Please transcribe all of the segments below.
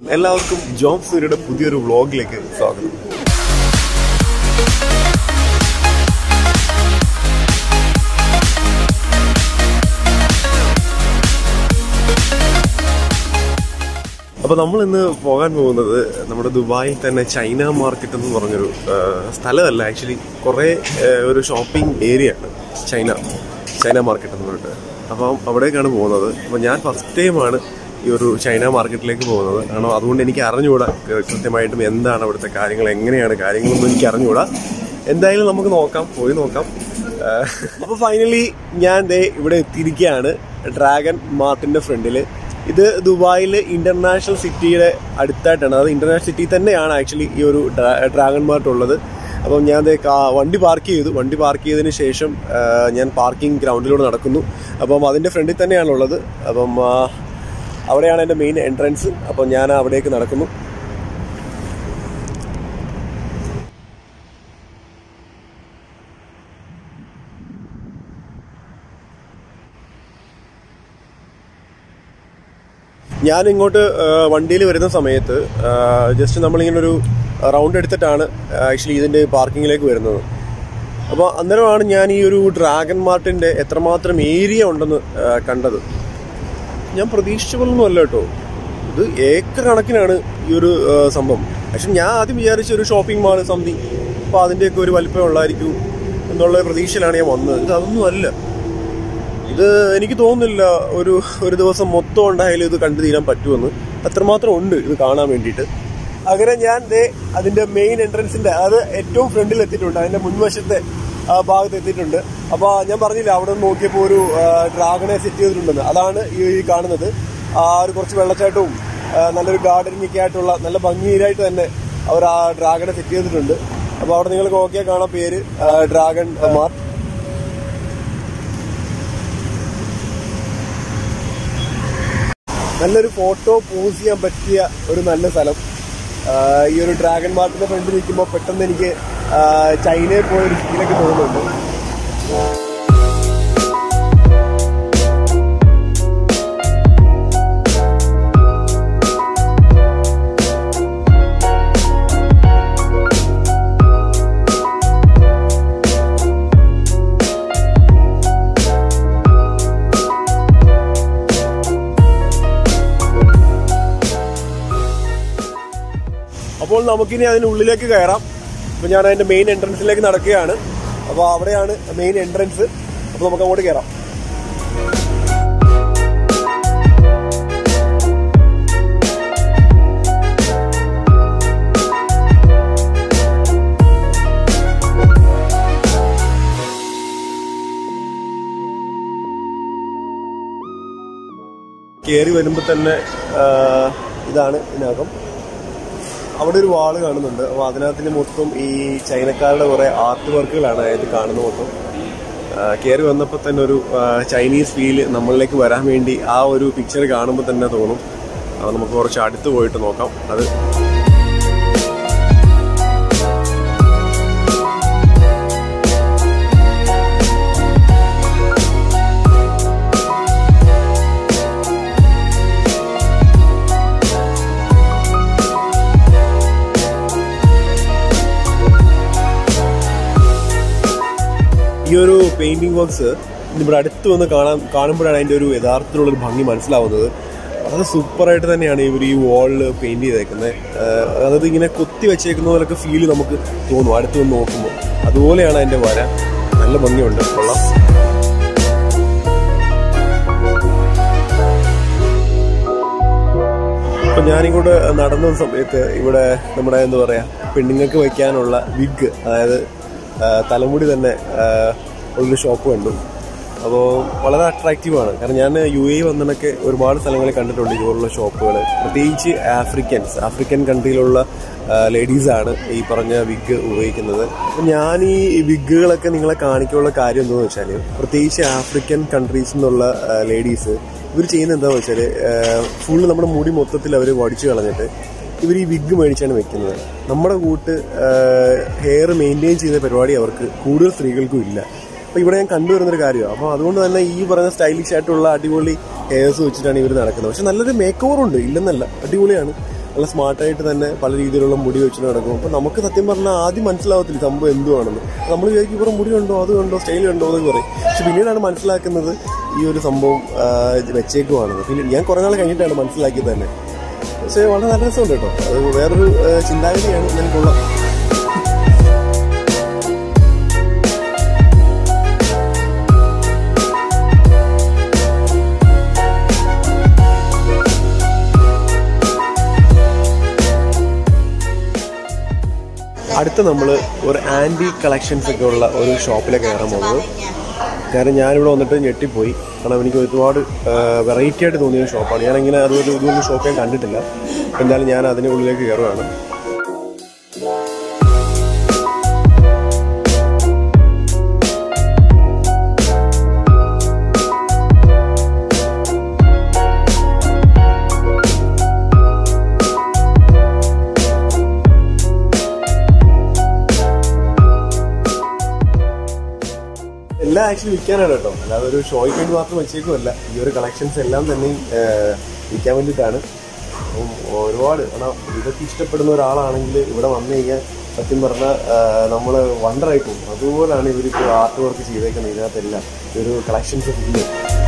എല്ലാവർക്കും ജോബ് സൂര്യയുടെ പുതിയൊരു വ്ളോഗിലേക്ക് സ്വാഗതം അപ്പൊ നമ്മൾ ഇന്ന് പോകാൻ പോകുന്നത് നമ്മുടെ ദുബായിൽ തന്നെ ചൈന മാർക്കറ്റ് എന്ന് പറഞ്ഞൊരു ആ, സ്ഥലമല്ല ആക്ച്വലി കുറെ ആ, ഒരു ഷോപ്പിംഗ് ഏരിയ ആണ് ചൈന ചൈന മാർക്കറ്റ് എന്ന് പറഞ്ഞിട്ട് അപ്പം അവിടേക്കാണ് പോകുന്നത് അപ്പം ഞാൻ ഫസ്റ്റ് ടൈമാണ് ഈ ഒരു ചൈന മാർക്കറ്റിലേക്ക് പോകുന്നത് കാരണം അതുകൊണ്ട് എനിക്ക് അറിഞ്ഞുകൂടാ കൃ- കൃത്യമായിട്ടും എന്താണ് അവിടുത്തെ കാര്യങ്ങൾ എങ്ങനെയാണ് കാര്യങ്ങളൊന്നും എനിക്ക് അറിഞ്ഞുകൂടാ എന്തായാലും നമുക്ക് നോക്കാം പോയി നോക്കാം ആ, അപ്പൊ ഫൈനലി ഞാൻ ദേ ഇവിടെ എത്തിയിരിക്കുകയാണ് ഡ്രാഗൺ മാർട്ടിന്റെ ഫ്രണ്ടില് ഇത് ദുബായിൽ ഇന്റർനാഷണൽ സിറ്റിയുടെ അടുത്തായിട്ടാണ് അത് ഇന്റർനാഷണൽ സിറ്റി തന്നെയാണ് ആക്ച്വലി ഈ ഒരു ഡ്രാ- ഡ്രാഗൺ മാർട്ട് ഉള്ളത് അപ്പം ഞാൻ ദേ കാ- വണ്ടി പാർക്ക് ചെയ്തു വണ്ടി പാർക്ക് ചെയ്തതിന് ശേഷം ആ, ഞാൻ പാർക്കിംഗ് ഗ്രൗണ്ടിലൂടെ നടക്കുന്നു അപ്പം അതിന്റെ ഫ്രണ്ടിൽ തന്നെയാണുള്ളത് അപ്പം ആ, അവിടെയാണ് എൻ്റെ മെയിൻ എൻട്രൻസ് അപ്പം ഞാൻ അവിടേക്ക് നടക്കുന്നു ഞാൻ ഇങ്ങോട്ട് വണ്ടിയിൽ വരുന്ന സമയത്ത് ജസ്റ്റ് നമ്മളിങ്ങനെ ഒരു റൗണ്ട് എടുത്തിട്ടാണ് ആക്ച്വലി ഇതിന്റെ പാർക്കിങ്ങിലേക്ക് വരുന്നത് അപ്പോൾ അന്നേരമാണ് ഞാൻ ഈ ഒരു ഡ്രാഗൺ മാർട്ടിന്റെ എത്രമാത്രം ഏരിയ ഉണ്ടെന്ന് ആ, കണ്ടത് ഞാൻ പ്രതീക്ഷിച്ച പോലൊന്നും അല്ല കേട്ടോ ഇത് ഏക്കർ കണക്കിനാണ് ഈ ഒരു ആ, സംഭവം പക്ഷെ ഞാൻ ആദ്യം വിചാരിച്ച ഒരു ഷോപ്പിംഗ് മാൾ സംതിങ് അപ്പോൾ അതിൻ്റെയൊക്കെ ഒരു വലിപ്പം ഉള്ളായിരിക്കും എന്നുള്ള പ്രതീക്ഷയിലാണ് ഞാൻ വന്നത് ഇത് അതൊന്നും അല്ല ഇത് എനിക്ക് തോന്നുന്നില്ല ഒരു ഒരു ദിവസം മൊത്തം ഉണ്ടായാലും ഇത് കണ്ടു തീരാൻ പറ്റുമെന്ന് അത്രമാത്രം ഉണ്ട് ഇത് കാണാൻ വേണ്ടിയിട്ട് അങ്ങനെ ഞാൻ ദേ അതിന്റെ മെയിൻ എൻട്രൻസിന്റെ അത് ഏറ്റവും ഫ്രണ്ടിൽ എത്തിയിട്ടുണ്ട് അതിന്റെ മുൻവശത്തെ ആ, ഭാഗത്ത് എത്തിയിട്ടുണ്ട് അപ്പൊ ഞാൻ പറഞ്ഞില്ല അവിടെ നിന്ന് നോക്കിയപ്പോൾ ഒരു ആ, ഡ്രാഗണെ സെറ്റ് ചെയ്തിട്ടുണ്ടെന്ന് അതാണ് ഈ ഈ കാണുന്നത് ആ ഒരു കുറച്ച് വെള്ളച്ചാട്ടവും ആ, നല്ലൊരു ഗാർഡനിങ് ഒക്കെ ആയിട്ടുള്ള നല്ല ഭംഗിയായിട്ട് തന്നെ അവർ ആ ഡ്രാഗണെ സെറ്റ് ചെയ്തിട്ടുണ്ട് അപ്പൊ അവിടെ നിങ്ങൾക്ക് നോക്കിയാൽ കാണാൻ പേര് ആ, ഡ്രാഗൺ മാർട്ട് നല്ലൊരു ഫോട്ടോ പോസ് ചെയ്യാൻ പറ്റിയ ഒരു നല്ല സ്ഥലം ആഹ് ഈ ഒരു ഡ്രാഗൺ മാർട്ടിന്റെ ഫ്രണ്ടിൽ നിൽക്കുമ്പോൾ പെട്ടെന്ന് എനിക്ക് ആഹ് ചൈനയിൽ പോയ ഒരു ഫീലൊക്കെ തോന്നുന്നുണ്ട് അപ്പോൾ നമുക്കിനി അതിന് ഉള്ളിലേക്ക് കയറാം അപ്പോൾ ഞാൻ അതിന്റെ മെയിൻ എൻട്രൻസിലേക്ക് നടക്കുകയാണ് അപ്പോൾ അവിടെയാണ് മെയിൻ എൻട്രൻസ് അപ്പോൾ നമുക്ക് അങ്ങോട്ട് കയറാം കയറി വരുമ്പോൾ തന്നെ ആ, ഇതാണ് ഇതിനകം അവിടെ ഒരു വാള് കാണുന്നുണ്ട് അപ്പോൾ അതിനകത്തിന് മൊത്തം ഈ ചൈനക്കാരുടെ കുറെ ആർട്ട് വർക്കുകളാണ് അതായത് കാണുന്ന മൊത്തം കയറി വന്നപ്പോൾ തന്നെ ഒരു ആ, ചൈനീസ് ഫീല് നമ്മളിലേക്ക് വരാൻ വേണ്ടി ആ ഒരു പിക്ചർ കാണുമ്പോൾ തന്നെ തോന്നും അത് നമുക്ക് കുറച്ച് അടുത്ത് പോയിട്ട് നോക്കാം അത് ഈ ഒരു പെയിന്റിംഗ് വർക്ക്സ് ഇവിടെ അടുത്ത് വന്ന് കാണാൻ കാണുമ്പോഴാണ് അതിന്റെ ഒരു യഥാർത്ഥത്തിലുള്ള ഒരു ഭംഗി മനസ്സിലാവുന്നത് അത് സൂപ്പറായിട്ട് തന്നെയാണ് ഇവർ ഈ വാളിൽ പെയിന്റ് ചെയ്തേക്കുന്നത് അതായത് ഇങ്ങനെ കൊത്തി വെച്ചേക്കുന്ന പോലൊക്കെ ഫീല് നമുക്ക് തോന്നും അടുത്ത് വന്ന് നോക്കുമ്പോൾ അതുപോലെയാണ് അതിന്റെ വര നല്ല ഭംഗിയുണ്ട് കൊള്ളാം അപ്പൊ ഞാനിങ്ങോട്ട് നടന്ന ഒരു സമയത്ത് ഇവിടെ നമ്മുടെ എന്താ പറയാ പെണ്ണുങ്ങൾക്ക് വയ്ക്കാനുള്ള വിഗ് അതായത് ആ, തലമുടി തന്നെ ആ, ഉള്ളൊരു ഷോപ്പ് കണ്ടു അപ്പോൾ വളരെ അട്രാക്റ്റീവാണ് കാരണം ഞാൻ യു എ വന്നതൊക്കെ ഒരുപാട് സ്ഥലങ്ങളിൽ കണ്ടിട്ടുണ്ട് ഇതുപോലുള്ള ഷോപ്പുകൾ പ്രത്യേകിച്ച് ആഫ്രിക്കൻസ് ആഫ്രിക്കൻ കൺട്രിയിലുള്ള ലേഡീസാണ് ഈ പറഞ്ഞ വിഗ് ഉപയോഗിക്കുന്നത് അപ്പോൾ ഞാൻ ഈ വിഗുകളൊക്കെ നിങ്ങളെ കാണിക്കാനുള്ള കാര്യം എന്താണെന്ന് വെച്ചാൽ പ്രത്യേകിച്ച് ആഫ്രിക്കൻ കൺട്രീസിൽ നിന്നുള്ള ലേഡീസ് ഇവർ ചെയ്യുന്നത് എന്താണെന്ന് വെച്ചാൽ ഫുള്ള് നമ്മുടെ മുടി മൊത്തത്തിൽ അവർ വടിച്ചു കളഞ്ഞിട്ട് ഇവർ ഈ വിഗ് മേടിച്ചാണ് വെക്കുന്നത് നമ്മുടെ കൂട്ട് ഹെയർ മെയിൻറ്റെയിൻ ചെയ്യുന്ന പരിപാടി അവർക്ക് കൂടുതൽ സ്ത്രീകൾക്കും ഇല്ല അപ്പോൾ ഇവിടെ ഞാൻ കണ്ടുവരുന്നൊരു കാര്യമാണ് അപ്പോൾ അതുകൊണ്ട് തന്നെ ഈ പറയുന്ന സ്റ്റൈലിഷ് ആയിട്ടുള്ള അടിപൊളി ഹെയർസ് വെച്ചിട്ടാണ് ഇവർ നടക്കുന്നത് പക്ഷെ നല്ലൊരു മേക്ക് ഓവർ ഉണ്ട് ഇല്ലെന്നല്ല അടിപൊളിയാണ് നല്ല സ്മാർട്ടായിട്ട് തന്നെ പല രീതിയിലുള്ള മുടി വെച്ച് നടക്കും അപ്പോൾ നമുക്ക് സത്യം പറഞ്ഞാൽ ആദ്യം മനസ്സിലാവത്തില്ല സംഭവം എന്തുവാണെന്ന് നമ്മൾ വിചാരിക്കും ഇവരുടെ മുടി കണ്ടോ അത് കണ്ടോ സ്റ്റൈൽ കണ്ടോ എന്ന് പറയും പക്ഷെ പിന്നീടാണ് മനസ്സിലാക്കുന്നത് ഈ ഒരു സംഭവം ആ, വെച്ചേക്കുവാണെന്ന് പിന്നെ ഞാൻ കുറേ നാൾ കഴിഞ്ഞിട്ടാണ് മനസ്സിലാക്കിയത് തന്നെ പക്ഷേ വളരെ നല്ല രസമുണ്ട് കേട്ടോ അത് വേറൊരു ആ, ചിന്താഗതിയാണ് എനിക്കുള്ള അടുത്ത നമ്മൾ ഒരു ആൻറ്റി കളക്ഷൻസ് ഒക്കെ ഉള്ള ഒരു ഷോപ്പിലേക്ക് കയറാൻ പോകുന്നത് കാരണം ഞാനിവിടെ വന്നിട്ട് ഞെട്ടിപ്പോയി കാരണം എനിക്ക് ഒരുപാട് വെറൈറ്റി ആയിട്ട് തോന്നിയ ഒരു ഷോപ്പാണ് ഞാനിങ്ങനെ അതൊരു ഇതൊന്നും ഷോപ്പ് ഞാൻ കണ്ടിട്ടില്ല എന്തായാലും ഞാൻ അതിൻ്റെ ഉള്ളിലേക്ക് കയറുകയാണ് എല്ലാം ആക്ച്വലി വിൽക്കാനാണ് കേട്ടോ അല്ലാതെ ഒരു ഷോയ്ക്ക് വേണ്ടി മാത്രം വെച്ചേക്കുമല്ല ഈ ഒരു കളക്ഷൻസ് എല്ലാം തന്നെ വിൽക്കാൻ വേണ്ടിയിട്ടാണ് അപ്പം ഒരുപാട് കാരണം ഇതൊക്കെ ഇഷ്ടപ്പെടുന്ന ഒരാളാണെങ്കിൽ ഇവിടെ വന്നു കഴിഞ്ഞാൽ സത്യം പറഞ്ഞാൽ നമ്മൾ വണ്ടറായി പോകും അതുപോലാണ് ഇവരിപ്പോൾ ആർട്ട് വർക്ക് ചെയ്തേക്കുന്നത് ഇതിനകത്തെല്ലാം ഈ ഒരു കളക്ഷൻസ് ഫുള്ള്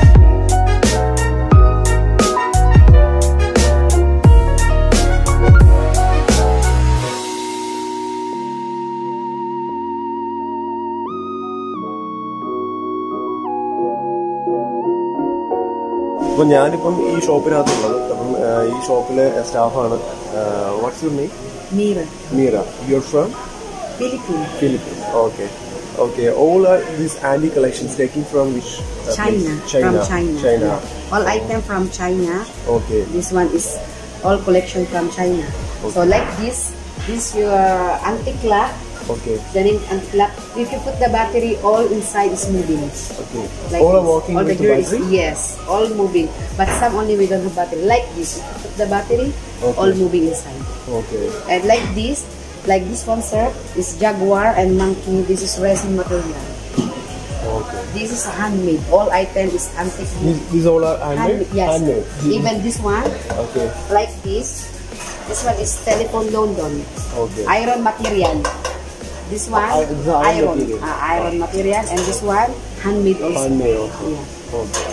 അപ്പം ഞാനിപ്പം ഈ ഷോപ്പിനകത്തുള്ളത് അപ്പം ആ, ഈ ഷോപ്പിലെ സ്റ്റാഫാണ് what's your name Mira, Mira you're from Philippines, Philippines. Okay. Okay. All are these Andy collections taking from which? uh, China, place? China. from China. China. All item from China. Okay. This one is all collection from China. So like this, this your antique clock. Okay. The name antique clock. If you put the battery, all inside is moving. Okay. Like all are this. working all with the the gear is- battery. yes, all moving. But some only we don't have battery. Like this, if you put the battery, Okay. all moving inside. Okay. And like this, like this one, sir, is jaguar and monkey. This is resin material. Okay. This is handmade. All item is antique. These, these all are handmade. Handmade, yes. Handmade. Even this one, Okay. like this. This one is telephone London. Okay. Iron material. This one, Ah, this is iron iron. material. Ah, iron material. And this one, handmade also. Handmade also. Yeah. Okay.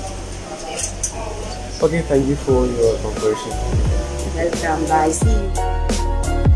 Okay. Thank you for your cooperation. Welcome, guys. See you.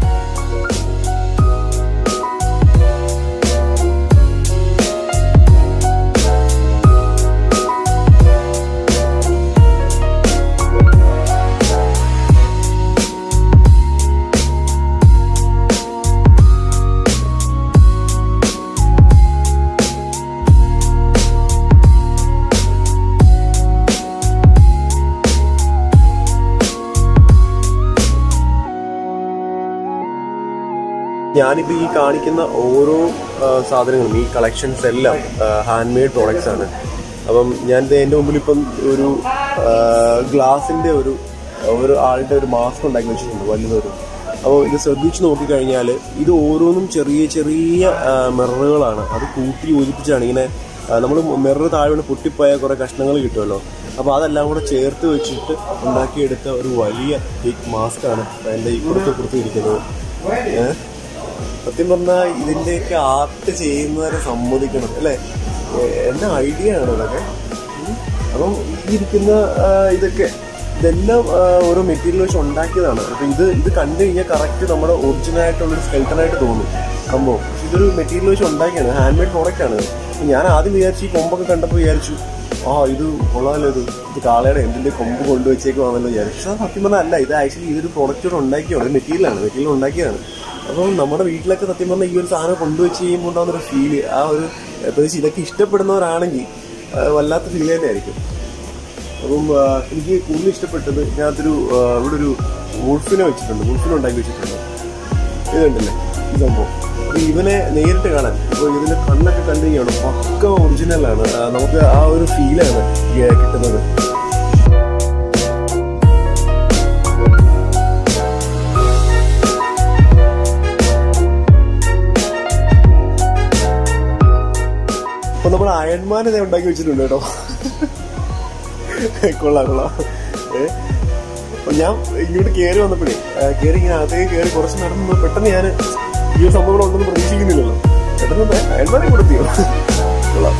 ഞാനിപ്പോൾ ഈ കാണിക്കുന്ന ഓരോ ആ, സാധനങ്ങളും ഈ collections എല്ലാം hand made products ആണ് അപ്പം ഞാൻ ദേ എൻ്റെ മുമ്പിൽ ഇപ്പം ഒരു ഗ്ലാസിൻ്റെ ഒരു ഒരു ആളുടെ ഒരു മാസ്ക് ഉണ്ടാക്കി വെച്ചിട്ടുണ്ട് വലുതൊരു അപ്പോൾ ഇത് ശ്രദ്ധിച്ച് നോക്കിക്കഴിഞ്ഞാൽ ഇത് ഓരോന്നും ചെറിയ ചെറിയ മിററുകളാണ് അത് കൂട്ടി യോജിപ്പിച്ചാണ് ഇങ്ങനെ നമ്മൾ മിറർ താഴെ വീണ് പൊട്ടിപ്പോയ കുറേ കഷ്ണങ്ങൾ കിട്ടുമല്ലോ അപ്പോൾ അതെല്ലാം കൂടെ ചേർത്ത് വെച്ചിട്ട് ഉണ്ടാക്കിയെടുത്ത ഒരു വലിയ മാസ്ക് ആണ് എൻ്റെ ഈ പുറത്ത് പുറത്ത് ഇരിക്കുന്നത് ഏഹ് സത്യം പറഞ്ഞാൽ ഇതിന്റെയൊക്കെ ആർട്ട് ചെയ്യുന്നവരെ സമ്മതിക്കണം അല്ലേ എ- എന്നാ ഐഡിയ ആണ് ഇതൊക്കെ ഉം. അപ്പം ഈ ഇരിക്കുന്ന ആ, ഇതൊക്കെ ഇതെല്ലാം ആ, ഓരോ മെറ്റീരിയൽ വെച്ച് ഉണ്ടാക്കിയതാണ് അപ്പൊ ഇത് ഇത് കണ്ടു കഴിഞ്ഞാൽ കറക്റ്റ് നമ്മുടെ ഒറിജിനൽ ആയിട്ടുള്ള ഒരു സ്കെൽട്ടനായിട്ട് തോന്നും സംഭവം പക്ഷെ ഇതൊരു മെറ്റീരിയൽ വെച്ച് ഉണ്ടാക്കിയാണ് ഹാൻഡ് മെയ്ഡ് പ്രോഡക്റ്റ് ആണ് അപ്പൊ ഞാൻ ആദ്യം വിചാരിച്ചു ഈ കൊമ്പൊക്കെ കണ്ടപ്പോൾ വിചാരിച്ചു ആ ഇത് കൊള്ളാമല്ലോ ഇത് ഇത് കാളയുടെ എന്തിന്റെ കൊമ്പ് കൊണ്ടുവച്ചേക്കുവാണല്ലോ വിചാരിച്ചു പക്ഷെ അത് സത്യം പറഞ്ഞാൽ അല്ല ഇത് ആക്ച്വലി ഇതൊരു പ്രോഡക്റ്റ് ഉണ്ടാക്കിയാണ് മെറ്റീരിയലാണ് മെറ്റീരിയൽ ഉണ്ടാക്കിയതാണ് അപ്പം നമ്മുടെ വീട്ടിലൊക്കെ സത്യം പറഞ്ഞാൽ ഈ ഒരു സാധനം കൊണ്ടുവച്ച് കഴിയുമ്പോൾ ഉണ്ടാകുന്ന ഒരു ഫീല് ആ ഒരു പ്രത്യേകിച്ച് ഇതൊക്കെ ഇഷ്ടപ്പെടുന്നവരാണെങ്കിൽ ആ, വല്ലാത്ത ഫീൽ തന്നെയായിരിക്കും അപ്പം ആ, എനിക്ക് കൂടുതൽ ഇഷ്ടപ്പെട്ടത് ഇതിനകത്തൊരു ആ, ഇവിടെ ഒരു വുൾഫിനെ വെച്ചിട്ടുണ്ട് വുൾഫിനെ ഉണ്ടാക്കി വെച്ചിട്ടുണ്ട് ഇത് കണ്ടില്ലേ ഈ സംഭവം അപ്പൊ ഇവനെ നേരിട്ട് കാണാൻ ഇപ്പോൾ ഇതിന്റെ കണ്ണൊക്കെ കണ്ടു കഴിഞ്ഞാണ് പക്ക ഒറിജിനലാണ് ആ, നമുക്ക് ആ ഒരു ഫീലാണ് കിട്ടുന്നത് അപ്പൊ നമ്മൾ അയൺമാൻ ഇതേ ഉണ്ടാക്കി വെച്ചിട്ടുണ്ട് കേട്ടോ കൊള്ളാം കൊള്ളാം ഏ അപ്പൊ ഞാൻ ഇങ്ങോട്ട് കയറി വന്നപ്പോഴേ കയറി ഇങ്ങനെ അകത്തേക്ക് കയറി കുറച്ച് നടന്നു പെട്ടെന്ന് ഞാൻ ഈ ഒരു സംഭവം ഇവിടെ ഉണ്ടെന്ന് പ്രതീക്ഷിക്കുന്നില്ലല്ലോ പെട്ടെന്ന് അയൽമാരെ കൊടുത്തിയോ കൊള്ളാം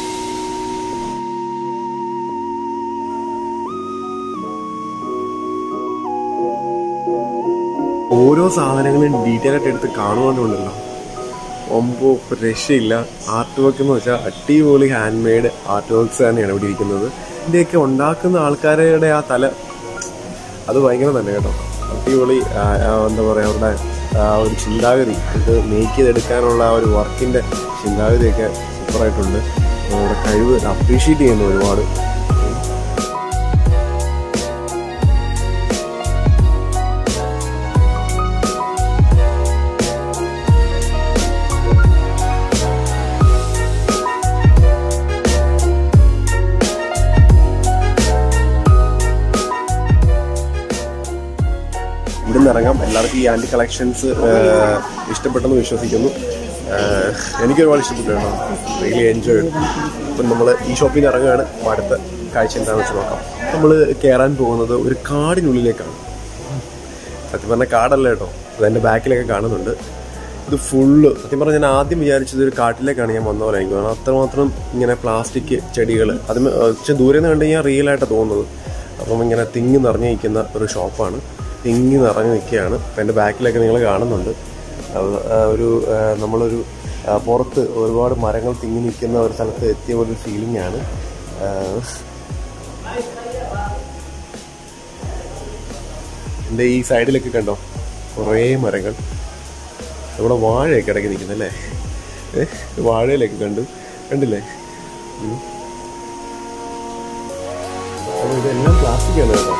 ഓരോ സാധനങ്ങളും ഡീറ്റെയിൽ ആയിട്ട് എടുത്ത് കാണുവാണ്ടുണ്ടല്ലോ ഒമ്പോ രക്ഷയില്ല ആർട്ട് വർക്ക് എന്ന് വെച്ചാൽ അടിപൊളി ഹാൻഡ് മെയ്ഡ് ആർട്ട് വർക്ക്സ് തന്നെയാണ് ഇവിടെ ഇരിക്കുന്നത് ഇതിൻ്റെയൊക്കെ ഉണ്ടാക്കുന്ന ആൾക്കാരുടെ ആ തല അത് ഭയങ്കര തന്നെ കേട്ടോ അടിപൊളി ആ, ആ, എന്താ പറയുക അവരുടെ ആ ഒരു ചിന്താഗതി ഇത് മേക്ക് ചെയ്തെടുക്കാനുള്ള ആ ഒരു വർക്കിൻ്റെ ചിന്താഗതിയൊക്കെ സൂപ്പറായിട്ടുണ്ട് അവരുടെ കഴിവ് അപ്രീഷിയേറ്റ് ചെയ്യുന്നു ഒരുപാട് ഇവിടെ നിന്ന് ഇറങ്ങാം എല്ലാവർക്കും ഈ ആൻറ്റി കളക്ഷൻസ് ഇഷ്ടപ്പെട്ടെന്ന് വിശ്വസിക്കുന്നു ആഹ് എനിക്ക് ഒരുപാട് ഇഷ്ടപ്പെട്ടു കേട്ടോ റിയലി എൻജോയ് ഇപ്പം നമ്മൾ ഈ ഷോപ്പിൽ നിന്ന് ഇറങ്ങുകയാണ് അപ്പോൾ അടുത്ത കാഴ്ച എന്താണെന്ന് വെച്ച് നോക്കാം നമ്മൾ കയറാൻ പോകുന്നത് ഒരു കാടിനുള്ളിലേക്കാണ് സത്യം പറഞ്ഞാൽ കാടല്ല കേട്ടോ അതെൻ്റെ ബാക്കിലൊക്കെ കാണുന്നുണ്ട് ഇത് ഫുള്ള് സത്യം പറഞ്ഞാൽ ഞാൻ ആദ്യം വിചാരിച്ചത് ഒരു കാട്ടിലേക്കാണ് ഞാൻ വന്ന പോലെ എനിക്ക് തോന്നുന്നത് അത്രമാത്രം ഇങ്ങനെ പ്ലാസ്റ്റിക് ചെടികൾ അത് പക്ഷെ ദൂരെ നിന്ന് കണ്ടു കഴിഞ്ഞാൽ റിയൽ ആയിട്ട് തോന്നുന്നത് അപ്പം ഇങ്ങനെ തിങ്ങി നിറഞ്ഞു നിൽക്കുന്ന ഒരു ഷോപ്പാണ് തിങ്ങി നിറഞ്ഞു നിൽക്കുകയാണ് അപ്പം എൻ്റെ ബാക്കിലൊക്കെ നിങ്ങൾ കാണുന്നുണ്ട് അത് ആ ഒരു ആ, നമ്മളൊരു ആ, പുറത്ത് ഒരുപാട് മരങ്ങൾ തിങ്ങി നിൽക്കുന്ന ഒരു സ്ഥലത്ത് എത്തിയ പോലെ ഒരു ഫീലിംഗ് ആണ് ആ, എൻ്റെ ഈ സൈഡിലൊക്കെ കണ്ടോ കുറേ മരങ്ങൾ ഇവിടെ വാഴയൊക്കെ ഇടയ്ക്ക് നിൽക്കുന്നല്ലേ ഏ വാഴയിലൊക്കെ കണ്ടു കണ്ടില്ലേ ഉം. അപ്പോൾ ഇതെല്ലാം പ്ലാസ്റ്റിക് ആണ് കേട്ടോ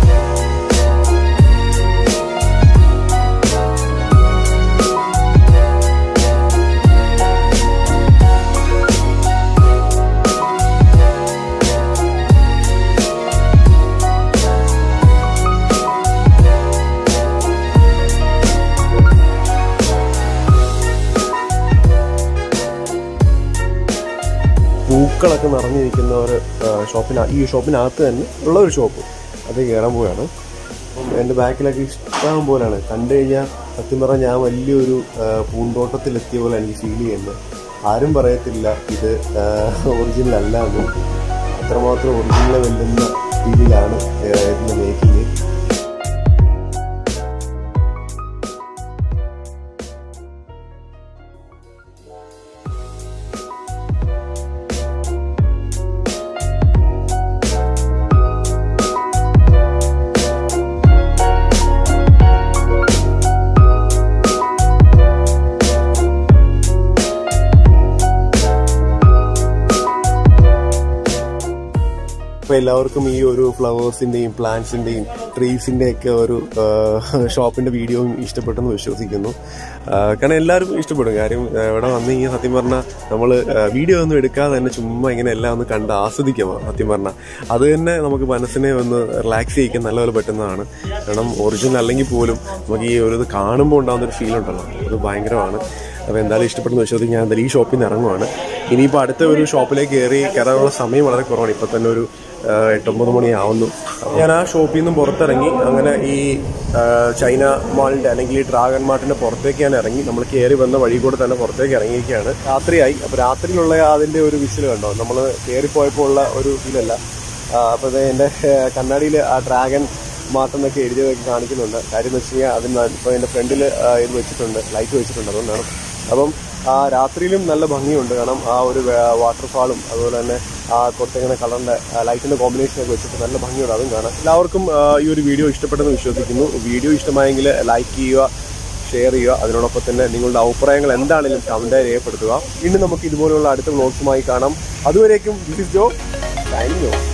പൂക്കളൊക്കെ നിറഞ്ഞിരിക്കുന്ന ഒരു ഷോപ്പിന ഈ ഷോപ്പിനകത്ത് തന്നെ ഉള്ള ഒരു ഷോപ്പ് അത് കയറാൻ പോവുകയാണ് അപ്പം എൻ്റെ ബാക്കിലൊക്കെ ഇഷ്ടം പോലെയാണ് കണ്ടു കഴിഞ്ഞാൽ സത്യം പറഞ്ഞാൽ ഞാൻ വലിയൊരു ആ, പൂന്തോട്ടത്തിലെത്തിയ പോലെ എനിക്ക് ഫീൽ ചെയ്യുന്നത് ആരും പറയത്തില്ല ഇത് ഒറിജിനൽ അല്ല എന്ന് അത്രമാത്രം ഒറിജിനൽ വെല്ലുന്ന രീതിയിലാണ് ആ, ഇതിൻ്റെ മേക്കിങ് അപ്പോൾ എല്ലാവർക്കും ഈ ഒരു ഫ്ലവേഴ്സിൻ്റെയും പ്ലാന്റ്സിൻ്റെയും ട്രീസിൻ്റെ ഒക്കെ ഒരു ഷോപ്പിൻ്റെ വീഡിയോയും ഇഷ്ടപ്പെട്ടെന്ന് വിശ്വസിക്കുന്നു ആ, കാരണം എല്ലാവരും ഇഷ്ടപ്പെടും കാര്യം ആ, ഇവിടെ വന്ന് കഴിഞ്ഞാൽ സത്യം പറഞ്ഞാൽ നമ്മൾ വീഡിയോ ഒന്നും എടുക്കാതെ തന്നെ ചുമ്മാ ഇങ്ങനെ എല്ലാം ഒന്ന് കണ്ട് ആസ്വദിക്കാം സത്യം പറഞ്ഞാൽ അത് തന്നെ നമുക്ക് മനസ്സിനെ ഒന്ന് റിലാക്സ് ചെയ്യിക്കാൻ നല്ലപോലെ പറ്റുന്നതാണ് കാരണം ഒറിജിനൽ അല്ലെങ്കിൽ പോലും നമുക്ക് ഈ ഒരു ഇത് കാണുമ്പോൾ ഉണ്ടാകുന്ന ഒരു ഫീൽ ഉണ്ടല്ലോ അത് ഭയങ്കരമാണ് അപ്പോൾ എന്തായാലും ഇഷ്ടപ്പെടുന്ന വിശ്വസിച്ച് ഞാൻ എന്തായാലും ഈ ഷോപ്പിൽ നിന്ന് ഇറങ്ങുവാണ് ഇനിയിപ്പോൾ അടുത്ത ഒരു ഷോപ്പിലേക്ക് കയറി കയറാനുള്ള സമയം വളരെ കുറവാണ് ഇപ്പം തന്നെ ഒരു ആ, എട്ടൊമ്പത് മണിയാവുന്നു ഞാൻ ആ ഷോപ്പിൽ നിന്നും പുറത്തിറങ്ങി അങ്ങനെ ഈ ആ, ചൈന മാളിൻ്റെ അല്ലെങ്കിൽ ഈ ഡ്രാഗൺ മാർട്ടിൻ്റെ പുറത്തേക്ക് ഞാൻ ഇറങ്ങി നമ്മൾ കയറി വന്ന വഴി കൂടെ തന്നെ പുറത്തേക്ക് ഇറങ്ങിയിരിക്കുകയാണ് രാത്രിയായി അപ്പോൾ രാത്രിയിലുള്ള അതിൻ്റെ ഒരു വിസിൽ കണ്ടോ നമ്മൾ കയറിപ്പോയപ്പോൾ ഉള്ള ഒരു ഫീലല്ല അപ്പോൾ ഇത് എൻ്റെ കണ്ണാടിയിൽ ആ ഡ്രാഗൺ മാർട്ട് എന്നൊക്കെ എഴുതിയതൊക്കെ കാണിക്കുന്നുണ്ട് കാര്യം എന്ന് വെച്ച് കഴിഞ്ഞാൽ അതിന് ഇപ്പോൾ എൻ്റെ ഫ്രണ്ടിൽ ഇത് വെച്ചിട്ടുണ്ട് ലൈറ്റ് വെച്ചിട്ടുണ്ട് അതുകൊണ്ടാണ് അപ്പം ആ രാത്രിയിലും നല്ല ഭംഗിയുണ്ട് കാരണം ആ ഒരു വാട്ടർഫാളും അതുപോലെ തന്നെ ആ കുറച്ചിങ്ങനെ കളറിൻ്റെ ലൈറ്റിൻ്റെ കോമ്പിനേഷനൊക്കെ വെച്ചിട്ട് നല്ല ഭംഗിയുണ്ട് അതും കാണാം എല്ലാവർക്കും ആ, ഈ ഒരു വീഡിയോ ഇഷ്ടപ്പെട്ടെന്ന് വിശ്വസിക്കുന്നു വീഡിയോ ഇഷ്ടമായെങ്കിൽ ലൈക്ക് ചെയ്യുക ഷെയർ ചെയ്യുക അതിനോടൊപ്പം തന്നെ നിങ്ങളുടെ അഭിപ്രായങ്ങൾ എന്താണെങ്കിലും കമൻറ്റായി രേഖപ്പെടുത്തുക ഇനി നമുക്ക് ഇതുപോലുള്ള അടുത്ത വ്ലോഗ്സുമായി കാണാം അതുവരേക്കും this is Jo signing of